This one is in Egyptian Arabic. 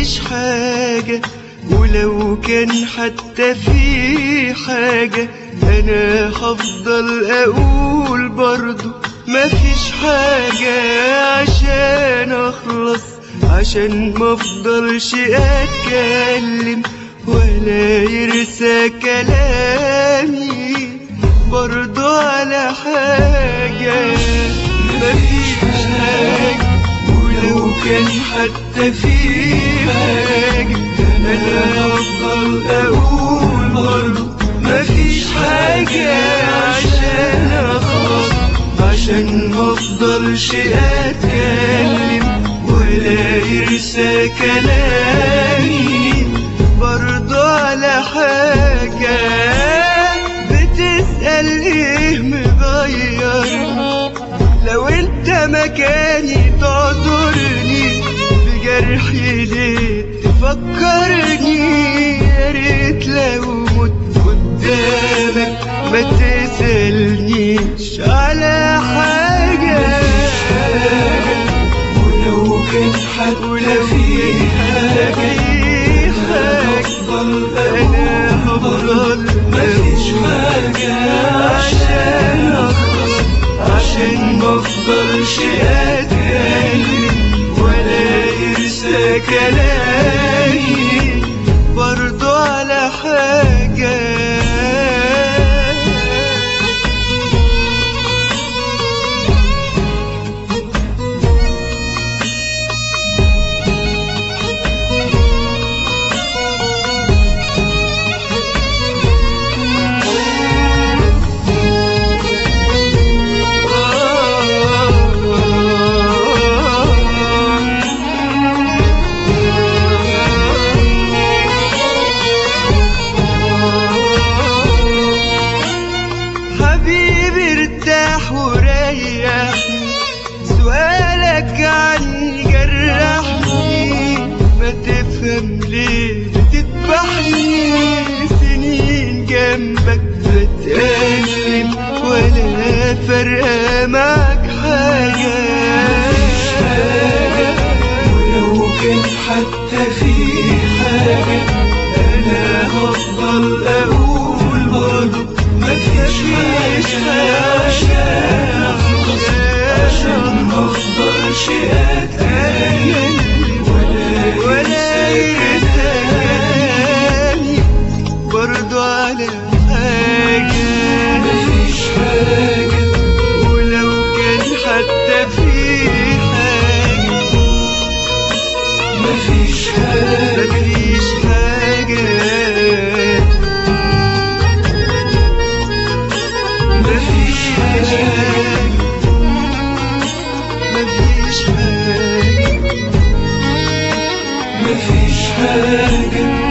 مفيش حاجة ولو كان حتى في حاجة أنا هفضل أقول برضو مفيش حاجة عشان أخلص عشان مفضلش أتكلم ولا يرسى كلامي برضو على حاجة مفيش حاجة ولو كان حتى في حاجة أنا هفضل أقول برضو مفيش حاجة عشان أخلص عشان مفضلش أتكلم ولا يرسى كلامي برضو على حاجة بتسأل ايه مغيرني لو انت مكاني تعذرني بجرحي ليه تفكرني يا ريت لو مت قدامك ما تسألنيش على حاجة ولو كان حتى في حاجة هفضل أنا هفضل مفيش حاجة عشان أخلص عشان مفضلش أتكلم ولا يرسى كلامي برضو على حاجة حبيبي ارتاح وريحني سؤالك عني جرحني ما تفهم ليه بتذبحني سنين جنبك بتألم ولا فارقة معك حاجة ولو كان حتى في حاجة أنا هفضل أقول برضه مفيش حاجة عشان أخلص عشان مفضلش أتكلم ولا ولا يرسى كلامي برضه على حاجة مفيش حاجة ولو كان حتى في حاجة مفيش حاجة مفيش حاجة مفيش حاجة مفيش حاجة مفيش حاجة